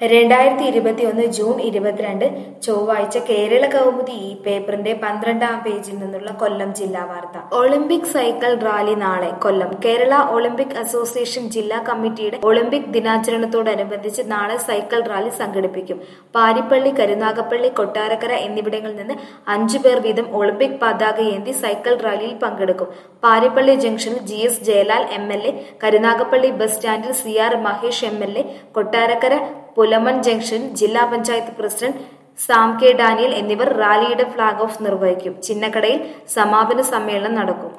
രണ്ടായിരത്തി ഇരുപത്തിയൊന്ന് ജൂൺ ഇരുപത്തിരണ്ട് ചൊവ്വാഴ്ച കേരള കൗമുദി ഈ പേപ്പറിന്റെ പന്ത്രണ്ടാം പേജിൽ നിന്നുള്ള കൊല്ലം ജില്ലാ വാർത്ത ഒളിമ്പിക് സൈക്കിൾ റാലി നാളെ കൊല്ലം കേരള ഒളിമ്പിക് അസോസിയേഷൻ ജില്ലാ കമ്മിറ്റിയുടെ ഒളിമ്പിക് ദിനാചരണത്തോടനുബന്ധിച്ച് നാളെ സൈക്കിൾ റാലി സംഘടിപ്പിക്കും പാരിപ്പള്ളി കരുനാഗപ്പള്ളി കൊട്ടാരക്കര എന്നിവിടങ്ങളിൽ നിന്ന് അഞ്ചു പേർ വീതം ഒളിമ്പിക് പതാകയേന്തി സൈക്കിൾ റാലിയിൽ പങ്കെടുക്കും പാരിപ്പള്ളി ജംഗ്ഷനിൽ G S Jayalal M L A Karunagappally bus സ്റ്റാൻഡിൽ C R Mahesh M L A Kottarakkara Pulamon ജംഗ്ഷനിൽ ജില്ലാ panchayat president Sam K Daniel എന്നിവർ റാലിയുടെ ഫ്ളാഗ് ഓഫ് നിർവഹിക്കും ചിന്നക്കടയിൽ സമാപന സമ്മേളനം നടക്കും